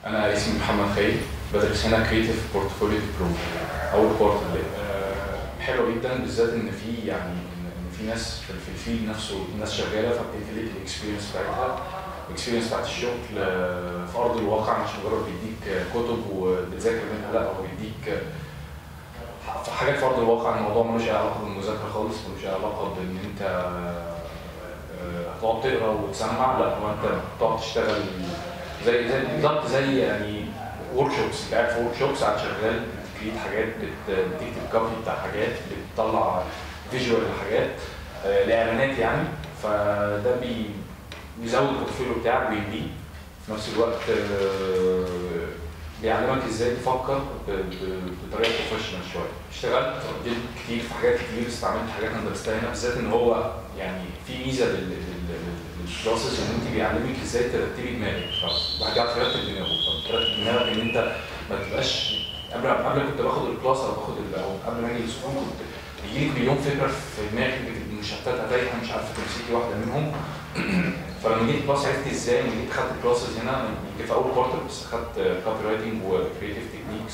انا اسمي محمد خالد بدرس هنا كريتيف بورتفوليو برو اول كوارتر حلو جدا بالذات ان في يعني ان في ناس في في الفيلد نفسه ناس شغاله فبتديك الاكسبيرينس بتاعتها الاكسبيرينس بتاعت الشغل آه، في ارض الواقع مش مجرد بيديك كتب وبتذاكر منها لا هو بيديك في حاجات في ارض الواقع الموضوع ملوش أي علاقه بالمذاكره خالص ملوش أي علاقه بان انت آه، هتقعد تقرا وتسمع لا هو انت بتقعد تشتغل زي زي بالظبط زي يعني ورك شوبس انت قاعد في ورك شوبس قاعد شغال بتكريت حاجات بت- بتكتب كوبي بتاع حاجات بتطلع فيجوال لحاجات آه، لاعلانات يعني فده بي بيزود البورتفوليو بتاعك بيديه في نفس الوقت آه، بيعلمك ازاي تفكر ب- ب- بطريقه بروفيشنال شويه اشتغلت قدمت كتير في حاجات كتير استعملت حاجات انا درستها هنا بالذات ان هو يعني في ميزه لل- لل- لل- للبروسيس ان انت بيعلمك ازاي ترتبي دماغك فبعد كده ترتب دماغك فبترتب دماغك ان انت ما تبقاش قبل قبل كنت باخد الكلاس او باخد ال- او قبل ما اجي السكول كنت بيجي لك مليون فكره في دماغك بتبقي مشتته تايهه مش عارفه تمسكي واحده منهم فلما جيت كلاس عرفت ازاي لما جيت خدت كلاسز هنا يمكن في اول كوارتر بس خدت كوبي رايتنج وكريتيف تكنيكس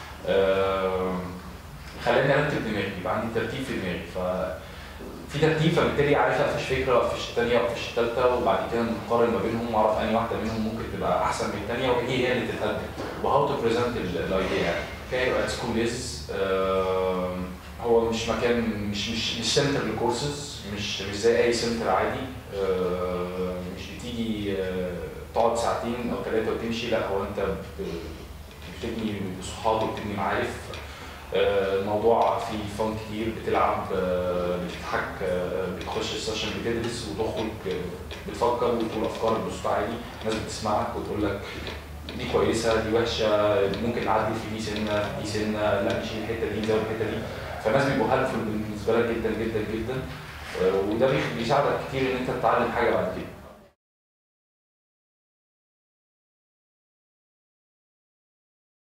خلاني ارتب دماغي يبقى عندي ترتيب في دماغي ف في ترتيب فبالتالي عارف اقفش فكره اقفش الثانيه اقفش الثالثه وبعد كده نقارن ما بينهم واعرف انهي واحده منهم ممكن تبقى احسن من الثانيه وهي هي اللي تتقدم وهاو تو بريزنت الايديا يعني كايرو ات سكول از هو مش مكان مش مش مش سنتر للكورسز مش مش زي اي سنتر عادي آه، مش بتيجي آه، تقعد ساعتين او ثلاثه وتمشي لا هو انت بت- بتبني صحاب وبتبني معارف آه، الموضوع فيه فن كتير بتلعب آه، بتضحك آه، بتخش السيشن بتدرس وتخرج آه، بتفكر وتقول افكارك بصوت عالي ناس بتسمعك وتقول لك دي كويسه دي وحشه ممكن نعدل في دي سنه دي سنه لا نشيل الحته دي نزود الحته دي فالناس بيبقوا هيلفول بالنسبه لك جدا جدا جدا آه، وده بيخ- بيساعدك كتير ان انت تتعلم حاجه بعد كده